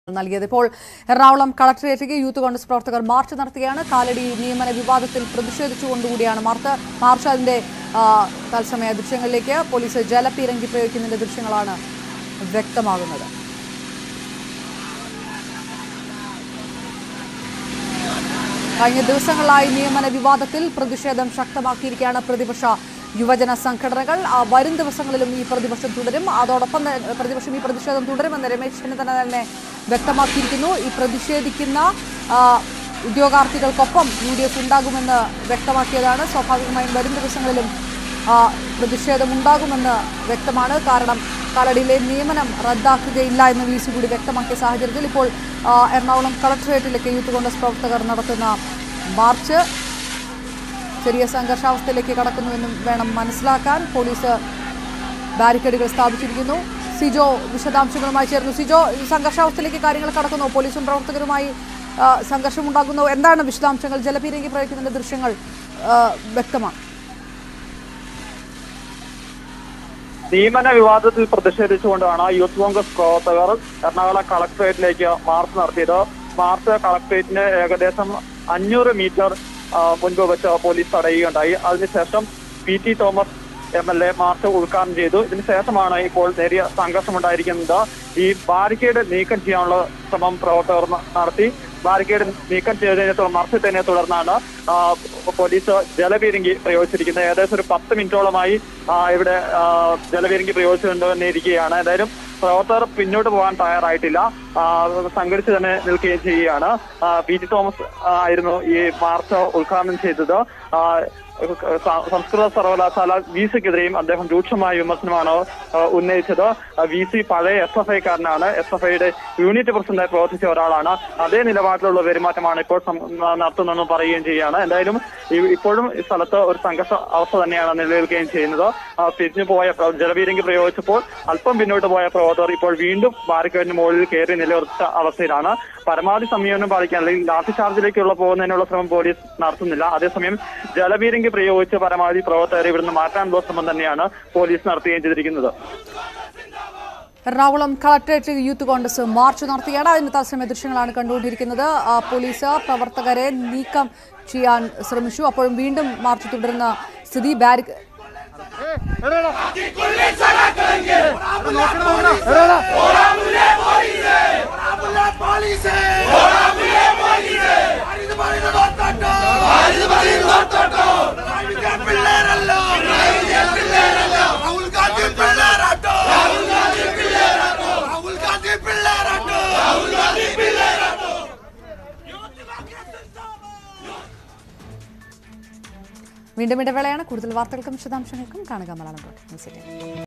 നൽകിയത് ഇപ്പോൾ എറണാകുളം കളക്ടറേറ്റിലേക്ക് യൂത്ത് കോൺഗ്രസ് പ്രവർത്തകർ മാർച്ച് നടത്തുകയാണ് കാലടി നിയമന വിവാദത്തിൽ പ്രതിഷേധിച്ചുകൊണ്ടുകൂടിയാണ് മാർച്ച് മാർച്ച് അതിന്റെ ആ, തത്സമയ ദൃശ്യങ്ങളിലേക്ക് പോലീസ് ജലപീരങ്കി പ്രയോഗിക്കുന്നതിന്റെ ദൃശ്യങ്ങളാണ് വ്യക്തമാകുന്നത് കഴിഞ്ഞ ദിവസങ്ങളായി നിയമന വിവാദത്തിൽ പ്രതിഷേധം ശക്തമാക്കിയിരിക്കുകയാണ് പ്രതിപക്ഷ യുവജന സംഘടനകൾ ആ, വരും ദിവസങ്ങളിലും ഈ പ്രതിപക്ഷം തുടരും അതോടൊപ്പം തന്നെ പ്രതിപക്ഷം ഈ പ്രതിഷേധം തുടരുമെന്ന് രമേശ് ചെന്നിത്തല തന്നെ വ്യക്തമാക്കിയിരിക്കുന്നു ഈ പ്രതിഷേധിക്കുന്ന ആ, ഉദ്യോഗാർത്ഥികൾക്കൊപ്പം യു ഡി എഫ് ഉണ്ടാകുമെന്ന് വ്യക്തമാക്കിയതാണ് സ്വാഭാവികമായും വരും ദിവസങ്ങളിലും ആ, പ്രതിഷേധമുണ്ടാകുമെന്ന് വ്യക്തമാണ് കാരണം കാലടിയിലെ നിയമനം റദ്ദാക്കുകയില്ല എന്ന് വി സി കൂടി വ്യക്തമാക്കിയ സാഹചര്യത്തിൽ ഇപ്പോൾ ആ, എറണാകുളം കളക്ടറേറ്റിലേക്ക് യൂത്ത് കോൺഗ്രസ് പ്രവർത്തകർ നടത്തുന്ന മാർച്ച് ചെറിയ സംഘർഷാവസ്ഥയിലേക്ക് കടക്കുന്നുവെന്നും വേണം മനസ്സിലാക്കാൻ പോലീസ് ബാരിക്കേഡുകൾ സ്ഥാപിച്ചിരിക്കുന്നു സിജോ വിശദാംശങ്ങളുമായി ചേർന്നു സിജോ ഈ സംഘർഷാവസ്ഥയിലേക്ക് കാര്യങ്ങൾ കടക്കുന്നു പോലീസും പ്രവർത്തകരുമായി ആ, സംഘർഷമുണ്ടാകുന്നു എന്താണ് വിശദാംശങ്ങൾ ജലപീരങ്കി പ്രയോഗിക്കുന്നതിന്റെ ദൃശ്യങ്ങൾ ആ, വ്യക്തമാണ് നിയമന വിവാദത്തിൽ പ്രതിഷേധിച്ചുകൊണ്ടാണ് യൂത്ത് കോൺഗ്രസ് പ്രവർത്തകർ എറണാകുളം കളക്ടറേറ്റിലേക്ക് മാർച്ച് നടത്തിയത് മാർച്ച് കളക്ടറേറ്റിന് ഏകദേശം അഞ്ഞൂറ് മീറ്റർ ആ, മുൻപ് വെച്ച് പോലീസ് തടയുകയുണ്ടായി അതിനുശേഷം P T Thomas M L A march ഉദ്ഘാടനം ചെയ്തു ഇതിനുശേഷമാണ് ഇപ്പോൾ നേരിയ സംഘർഷമുണ്ടായിരിക്കുന്നത് ഈ ബാരിക്കേഡ് നീക്കം ചെയ്യാനുള്ള ശ്രമം പ്രവർത്തകർ ന- നടത്തി ബാരിക്കേഡ് നീക്കം ചെയ്തതിനെ തുടർന്ന് മറിച്ചിട്ടതിനെ തുടർന്നാണ് ആ, പോലീസ് ജലപീരങ്കി പ്രയോഗിച്ചിരിക്കുന്നത് ഏകദേശം ഒരു പത്ത് മിനിറ്റോളമായി ആ, ഇവിടെ ആ, ജലപീരങ്കി പ്രയോഗിച്ചുകൊണ്ട് തന്നെ ഇരിക്കുകയാണ് എന്തായാലും പ്രവർത്തകർ പിന്നോട്ട് പോകാൻ തയ്യാറായിട്ടില്ല ആ, സംഘടിച്ച് തന്നെ നിൽക്കുകയും ചെയ്യുകയാണ് ആ, പി ടി തോമസ് ആ, ആയിരുന്നു ഈ മാർച്ച് ഉദ്ഘാടനം ചെയ്തത് ആ, സ- സംസ്കൃത സർവകലാശാല വി സിക്കെതിരെയും അദ്ദേഹം രൂക്ഷമായ വിമർശനമാണ് ആ, ഉന്നയിച്ചത് വി സി പഴയ എസ് എഫ് ഐക്കാരനാണ് എസ് എഫ് ഐയുടെ യൂണിറ്റ് പ്രസിഡന്റായി പ്രവർത്തിച്ച ഒരാളാണ് അതേ നിലപാടിലുള്ള പെരുമാറ്റമാണ് ഇപ്പോൾ സം- നടത്തുന്നതെന്ന് പറയുകയും ചെയ്യുകയാണ് എന്തായാലും ഈ- ഇപ്പോഴും ഈ സ്ഥലത്ത് ഒരു സംഘർഷ അവസ്ഥ തന്നെയാണ് നിലനിൽക്കുകയും ചെയ്യുന്നത് ആ, തിരിഞ്ഞു പോയ പ്ര- ജലപീരങ്കി പ്രയോഗിച്ചപ്പോൾ അല്പം പിന്നോട്ട് പോയ പ്രവർത്തകർ ഇപ്പോൾ വീണ്ടും ബാരിക്കേഡിന് മുകളിൽ കയറി നിലനിർത്ത അവസ്ഥയിലാണ് പരമാവധി സംയമനം പാലിക്കാൻ അല്ലെങ്കിൽ ലാത്തി ചാർജിലേക്കുള്ള പോകുന്നതിനുള്ള ശ്രമം പോലീസ് നടത്തുന്നില്ല അതേസമയം ജലപീരങ്കി പ്രയോഗിച്ച് പരമാവധി പ്രവർത്തകരെ ഇവിടുന്ന് മാറ്റാനുള്ള ശ്രമം തന്നെയാണ് പോലീസ് നടത്തുകയും ചെയ്തിരിക്കുന്നത് Ernakulam collectorate youth Congress march നടത്തുകയാണ് അതിന്റെ തത്സമയ ദൃശ്യങ്ങളാണ് കണ്ടുകൊണ്ടിരിക്കുന്നത് ആ, പോലീസ് പ്രവർത്തകരെ നീക്കം ചെയ്യാൻ ശ്രമിച്ചു അപ്പോഴും വീണ്ടും മാർച്ച് തുടരുന്ന സ്ഥിതി ബാരിക് രാഹുൽ ഗാന്ധി പിള്ളേരാട്ടോ രാഹുൽ ഗാന്ധി പിള്ളേരാട്ടോ രാഹുൽ ഗാന്ധി പിള്ളേരാട്ടോ രാഹുൽ ഗാന്ധി പിള്ളേരാട്ടോ വീണ്ടും ഇടവേളയാണ് കൂടുതൽ വാർത്തകൾക്കും വിശദാംശങ്ങൾക്കും കാണുക മലയാളം ഡോട്ട് ന്യൂസ്